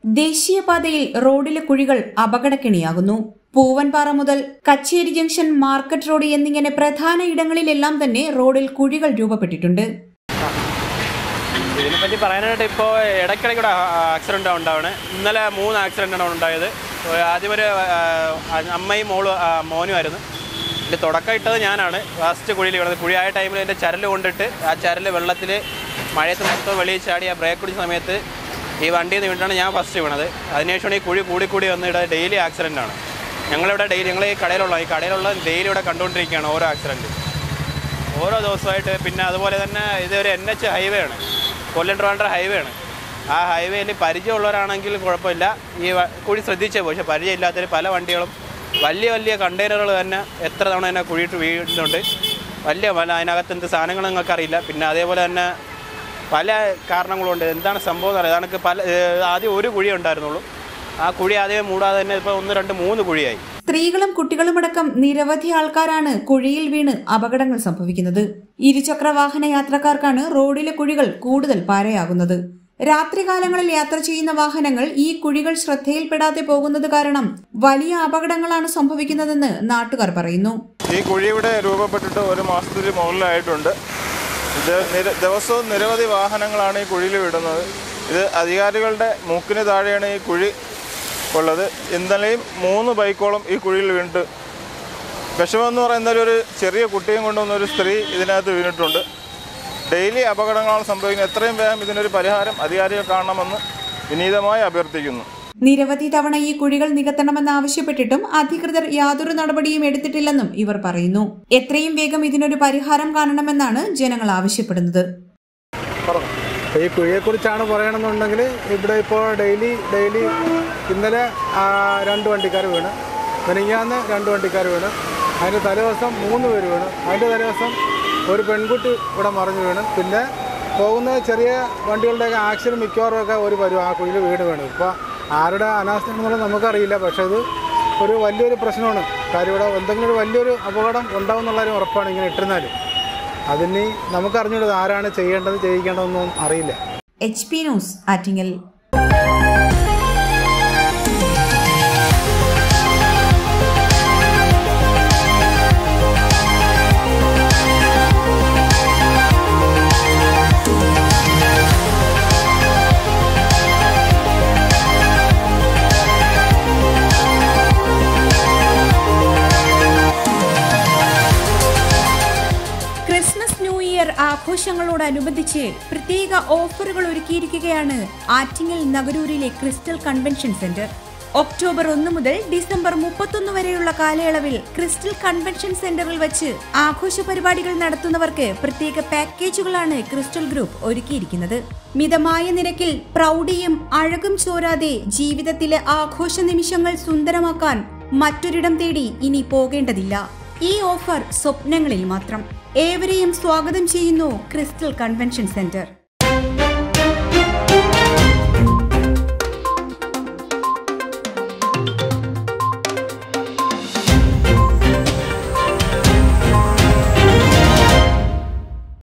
ദേശീയപാതയിൽ റോഡിലെ കുഴികൾ അപകടക്കെണിയാകുന്നു പൂവൻപാറ മുതൽ കച്ചേരി ജംഗ്ഷൻ മാർക്കറ്റ് റോഡ് എന്നിങ്ങനെ പ്രധാന ഇടങ്ങളിലെല്ലാം തന്നെ റോഡിൽ കുഴികൾ രൂപപ്പെട്ടിട്ടുണ്ട് ഇതിനെപ്പറ്റി പറയാനായിട്ട് ഇപ്പോൾ ഇടയ്ക്കിടയ്ക്ക് ഇവിടെ ആക്സിഡൻ്റ് ഉണ്ടാവണേ ഇന്നലെ മൂന്ന് ആക്സിഡൻ്റാണ് ഉണ്ടായത് ആദ്യം ഒരു ആ, അമ്മയും മോളും ആ, മോനുമായിരുന്നു ഇതിൽ തുടക്കം ഇട്ടത് ഞാനാണ് ലാസ്റ്റ് കുഴിയിൽ കിടന്നത് കുഴിയായ ടൈമിൽ എൻ്റെ ചരൽ കൊണ്ടിട്ട് ആ ചരൽ വെള്ളത്തിൽ മഴയത്ത് മൊത്തം വെളിയിൽ ചാടി ആ ബ്രേക്ക് പിടിച്ച സമയത്ത് ഈ വണ്ടിയിൽ നിന്ന് വീണിട്ടാണ് ഞാൻ ഫസ്റ്റ് വീണത് അതിനുശേഷമാണ് ഈ കുഴി കൂടി കൂടി വന്ന് ഇവിടെ ഡെയിലി ആക്സിഡൻ്റ് ആണ് ഞങ്ങളിവിടെ ഡെയിലി ഞങ്ങൾ ഈ കടയിലുള്ള ഈ കടയിലുള്ള ഡെയിലി ഇവിടെ കണ്ടുകൊണ്ടിരിക്കുകയാണ് ഓരോ ആക്സിഡൻറ്റ് ഓരോ ദിവസമായിട്ട് പിന്നെ അതുപോലെ തന്നെ ഇതൊരു എൻ എച്ച് ഹൈവേ ആണ് കൊല്ലം ട്രിവാൻഡ്രം ഹൈവേ ആണ് ആ ഹൈവേയിൽ പരിചയമുള്ളവരാണെങ്കിൽ കുഴപ്പമില്ല ഈ വ- കുഴി ശ്രദ്ധിച്ചേ പോയി പക്ഷേ പരിചയമില്ലാത്തവർ പല വണ്ടികളും വലിയ വലിയ കണ്ടെയ്നറുകൾ തന്നെ എത്ര തവണ തന്നെ കുഴിയിട്ട് വീഴുന്നുണ്ട് വലിയ പല അതിനകത്ത് എന്ത് സാധനങ്ങൾ നിങ്ങൾക്കറിയില്ല പിന്നെ അതേപോലെ തന്നെ പല കാരണങ്ങളുണ്ട് എന്താണ് സംഭവം എന്ന് അറിയാം അതാണ് പല ഏഹ് ആദ്യം ഒരു കുഴി ഉണ്ടായിരുന്നുള്ളൂ ആ കുഴി ആദ്യമേ മൂടാതെ തന്നെ ഇപ്പോൾ ഒന്ന് രണ്ട് മൂന്ന് കുഴിയായി സ്ത്രീകളും കുട്ടികളുമടക്കം നിരവധി ആൾക്കാരാണ് കുഴിയിൽ വീണ് അപകടങ്ങൾ സംഭവിക്കുന്നത് ഇരുചക്ര വാഹന യാത്രക്കാർക്കാണ് റോഡിലെ കുഴികൾ കൂടുതൽ പാരയാകുന്നത് രാത്രികാലങ്ങളിൽ യാത്ര ചെയ്യുന്ന വാഹനങ്ങൾ ഈ കുഴികൾ ശ്രദ്ധയിൽപ്പെടാതെ പോകുന്നത് കാരണം വലിയ അപകടങ്ങളാണ് സംഭവിക്കുന്നതെന്ന് നാട്ടുകാർ പറയുന്നു ഈ കുഴി ഇവിടെ രൂപപ്പെട്ടിട്ട് ഒരു മാസത്തിന് മുകളിലായിട്ടുണ്ട് ഇത് നിര ദിവസവും നിരവധി വാഹനങ്ങളാണ് ഈ കുഴിയിൽ വിടുന്നത് ഇത് അധികാരികളുടെ മൂക്കിന് താഴെയാണ് ഈ കുഴി ഉള്ളത് ഇന്നലെയും മൂന്ന് ബൈക്കോളം ഈ കുഴിയിൽ വീണിട്ട് വിഷമം എന്ന് പറയുന്ന ഒരു ചെറിയ കുട്ടിയും കൊണ്ടുവന്ന ഒരു സ്ത്രീ ഇതിനകത്ത് വീണിട്ടുണ്ട് ഡെയിലി അപകടങ്ങളാണ് സംഭവിക്കുന്നത് എത്രയും വേഗം ഇതിനൊരു പരിഹാരം അധികാരികൾ കാണണമെന്ന് വിനീതമായി അഭ്യർത്ഥിക്കുന്നു നിരവധി തവണ ഈ കുഴികൾ നികത്തണമെന്നാവശ്യപ്പെട്ടിട്ടും അധികൃതർ യാതൊരു നടപടിയും എടുത്തിട്ടില്ലെന്നും ഇവർ പറയുന്നു എത്രയും വേഗം ഇതിനൊരു പരിഹാരം കാണണമെന്നാണ് ജനങ്ങൾ ആവശ്യപ്പെടുന്നത് അപ്പോൾ ഈ കുഴിയെക്കുറിച്ചാണ് പറയണമെന്നുണ്ടെങ്കിൽ ഇവിടെ ഇപ്പോൾ ഡെയിലി ഡെയിലി ഇന്നലെ ആ, രണ്ട് വണ്ടിക്കാർ വീണ് മിനിങ്ങാന്ന് രണ്ട് വണ്ടിക്കാർ വീണ് അതിൻ്റെ തലേദിവസം മൂന്ന് പേര് വീണ് അതിൻ്റെ തലേദിവസം ഒരു പെൺകുട്ടി ഇവിടെ മറിഞ്ഞു വീണ് പിന്നെ പോകുന്ന ചെറിയ വണ്ടികളുടെയൊക്കെ ആക്സിഡൻറ്റ് മിക്കവാറും ഒക്കെ ഒരു വരും ആ കുഴിയിൽ വീണ് വീണ് ഇപ്പോൾ ആരുടെ അനാസ്ഥയാണെന്നുള്ളത് നമുക്കറിയില്ല പക്ഷേ ഇത് ഒരു വലിയൊരു പ്രശ്നമാണ് കാര്യം ഇവിടെ എന്തെങ്കിലും ഒരു വലിയൊരു അപകടം ഉണ്ടാവും എന്നുള്ളൊരു ഉറപ്പാണ് ഇങ്ങനെ ഇട്ടിരുന്നാൽ അതിന് നമുക്കറിഞ്ഞൂടത് ആരാണ് ചെയ്യേണ്ടത് ചെയ്യിക്കേണ്ടതെന്നൊന്നും അറിയില്ല H P news Attingal Christmas new year ആഘോഷങ്ങളോടനുബന്ധിച്ച് പ്രത്യേക ഓഫറുകൾ ഒരുക്കിയിരിക്കുകയാണ് ആറ്റിങ്ങൽ നഗരൂരിലെ ക്രിസ്റ്റൽ കൺവെൻഷൻ സെന്റർ ഒക്ടോബർ ഒന്ന് മുതൽ ഡിസംബർ മുപ്പത്തൊന്ന് വരെയുള്ള കാലയളവിൽ ക്രിസ്റ്റൽ കൺവെൻഷൻ സെന്ററിൽ വെച്ച് ആഘോഷ പരിപാടികൾ നടത്തുന്നവർക്ക് പ്രത്യേക പാക്കേജുകളാണ് ക്രിസ്റ്റൽ ഗ്രൂപ്പ് ഒരുക്കിയിരിക്കുന്നത് മിതമായ നിരക്കിൽ പ്രൗഢിയും അഴകും ചോരാതെ ജീവിതത്തിലെ ആഘോഷ നിമിഷങ്ങൾ സുന്ദരമാക്കാൻ മറ്റൊരിടം തേടി ഇനി പോകേണ്ടതില്ല ഈ ഓഫർ സ്വപ്നങ്ങളിൽ മാത്രം ഏവരെയും സ്വാഗതം ചെയ്യുന്നു ക്രിസ്റ്റൽ കൺവെൻഷൻ സെന്റർ